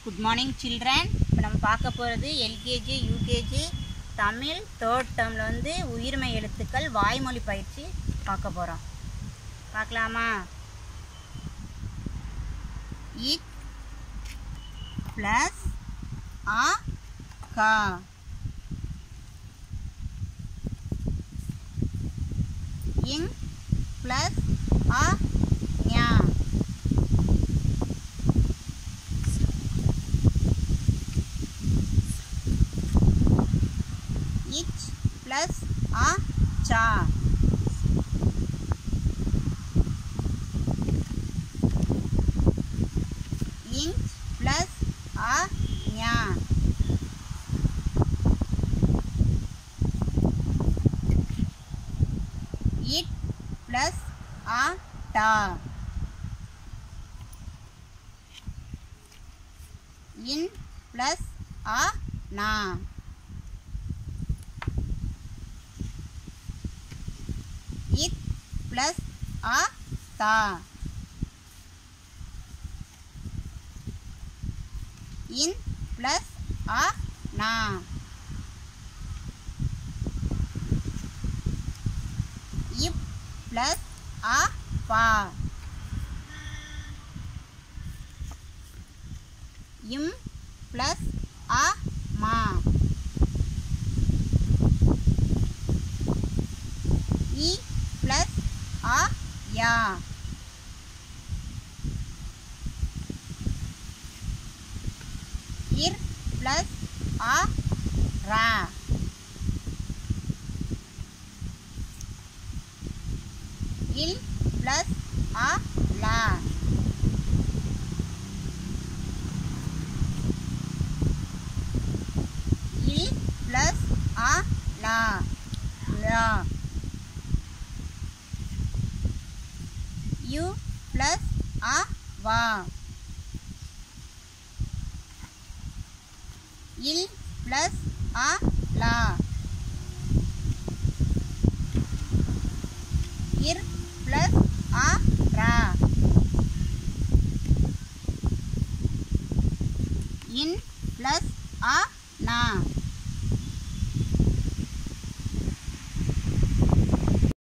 good morning children இப்போ நம்ம பார்க்க போகிறது எல்கேஜி யூகேஜி தமிழ் தேர்ட் டேர்மில் வந்து உயிர்மை எழுத்துக்கள் வாய்மொழி பயிற்சி பார்க்க போகிறோம் பார்க்கலாமா இட் ப்ளஸ் ஆ கா இங் ப்ளஸ் ஆ ஞா இச் ப்ளஸ் ஆ சா இங் ப்ளஸ் ஆ ஞா இட் ப்ளஸ் ஆ டா இன் ப்ளஸ் ஆ நா இத் ப்ளஸ் ஆ தா இன் ப்ளஸ் ஆ நா இப் ப்ளஸ் ஆ பா இம் ப்ளஸ் ஆ மா இ ப்ளஸ் ஆ யா இர் ப்ளஸ் ஆ ரா இல் ப்ளஸ் ஆ லா இல் ப்ளஸ் ஆ லா லா யு ப்ளஸ் ஆ வா இல் ப்ளஸ் ஆ லா இர் ப்ளஸ் ஆ ரா இன் ப்ளஸ் ஆ நா